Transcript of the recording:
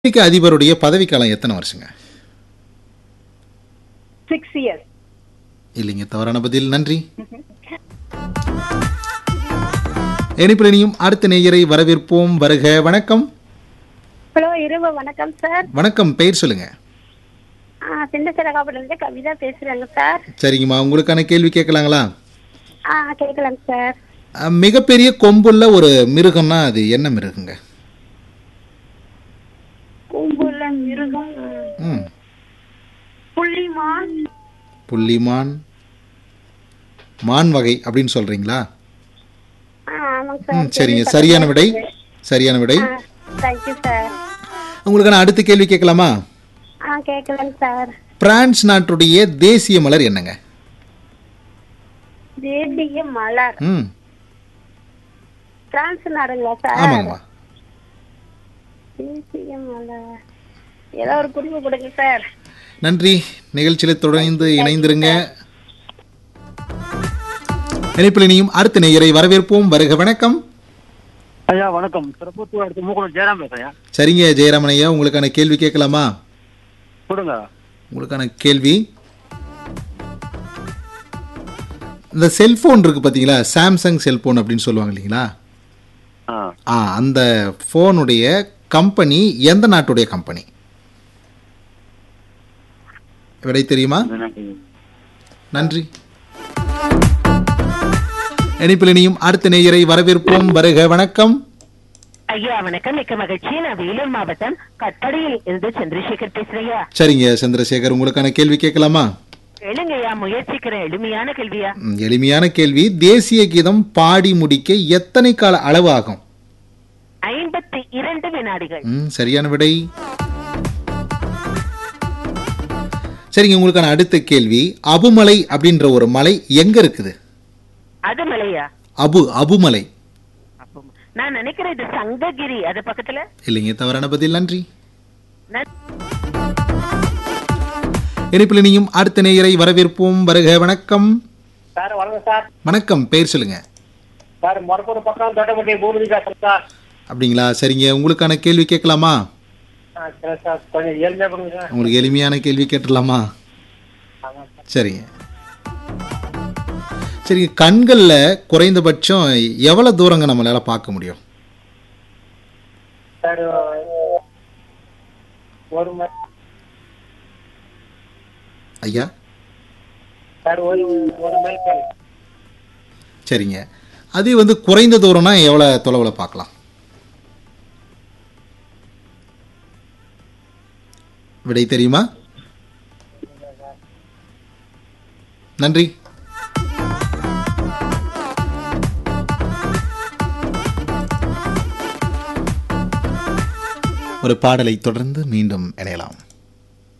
அமெரிக்க அதிபருடைய பதவிக்காலம் எத்தனை வருஷங்க six years இல்லைங்க தவறான பதில் நன்றி இனிப்பிரணியும் அடுத்த நேயரை வரவேற்போம் வருக வணக்கம் ஹலோ இரவு வணக்கம் சார் வணக்கம் பெயர் சொல்லுங்க சிண்டசரகாபுரிலிருந்து கவிதா பேசுறேங்க சார் சரிங்கம்மா உங்களுக்கான கேள்வி கேட்கலாங்களா ஆ கேட்கலாங்க சார் அஹ், மிகப்பெரிய கொம்புள்ள ஒரு மிருகம்னா அது என்ன மிருகங்க பூம்புல மிருகம் ம் புள்ளிமான் புள்ளிமான் மான் வகை அப்படின்னு சொல்றீங்களா ஆ ஆமாங்க ம் சார் சரிங்க சரியான விடை சரியான விடை தேங்க்யூ சார் உங்களுக்கான அடுத்த கேள்வி கேட்கலாமா ஆ கேட்கலாங்க சார் பிரான்ஸ் நாட்டுடைய தேசிய மலர் என்னங்க தேசிய மலர் ம் பிரான்ஸ் நாடுங்களா சார் ஆமாங்கம்மா தேசிய மலர் ஏதோ ஒரு குறிப்பு கொடுங்க சார் நன்றி நிகழ்ச்சியில் தொடர்ந்து இணைந்திருங்க இணைப்பில் இனியும் அடுத்த நேயரை வரவேற்போம் வருக வணக்கம் ஐயா வணக்கம் திருப்பத்தூர் அடுத்து மூக்கனூர் ஜெயராம் பேசுறேன் சரிங்க ஜெயராமன் ஐயா உங்களுக்கான கேள்வி கேட்கலாமா கொடுங்க உங்களுக்கான கேள்வி இந்த செல்போன் இருக்கு பார்த்தீங்களா சாம்சங் செல்போன் அப்படின்னு சொல்லுவாங்க இல்லைங்களா ஆ ஆ அந்த ஃபோனுடைய கம்பெனி எந்த நாட்டுடைய கம்பெனி விடை தெரியுமா நன்றி இணைப்பில் இனியும் அடுத்த நேயரை வரவேற்போம் வருக வணக்கம் ஐயா வணக்கம் மிக்க மகிழ்ச்சி நான் வேலூர் மாவட்டம் கட்டடையில் இருந்து சந்திரசேகர் பேசுறையா சரிங்க சந்திரசேகர் உங்களுக்கான கேள்வி கேட்கலாமா கேளுங்க ஐயா முயற்சிக்கிற எளிமையான கேள்வியா ம், எளிமையான கேள்வி தேசிய கீதம் பாடி முடிக்க எத்தனை கால அளவு ஆகும் ஐம்பத்தி இரண்டு வினாடிகள் ம், சரியான விடை சரிங்க உங்களுக்கான அடுத்த கேள்வி அபுமலை அப்படின்ற ஒரு மலை எங்க இருக்குது அது மலையா அபு அபுமலை அப்போ நான் நினைக்கிறேன் இது சங்ககிரி அது பக்கத்துல இல்லைங்க தவறான பதில் நன்றி நன்- இணைப்பில் இனியும் அடுத்த நேயரை வரவேற்போம் வருக வணக்கம் சார் வணக்கம் சார் வணக்கம் பெயர் சொல்லுங்க சார் மொடக்கூர் பக்கம் தோட்டப்பட்டி பூமதி பேசுறேன் சார் அப்படிங்களா சரிங்க உங்களுக்கான கேள்வி கேட்கலாமா ஆ சரி சார் கொஞ்சம் ஏழ்மையா கொடுங்க சார் உங்களுக்கு எளிமையான கேள்வி கேட்டுடலாமா சரிங்க சரிங்க கண்களில் குறைந்தபட்சம் எவ்வளோ தூரங்க நம்மளால பார்க்க முடியும் சார் ஒரு மணி ஐயா சார் ஒரு ஒரு மைல் சார் சரிங்க அது வந்து குறைந்த தூரம்னா எவ்வளோ தொலைவில் பார்க்கலாம் விடை தெரியுமா நன்றி ஒரு பாடலை தொடர்ந்து மீண்டும் இணையலாம்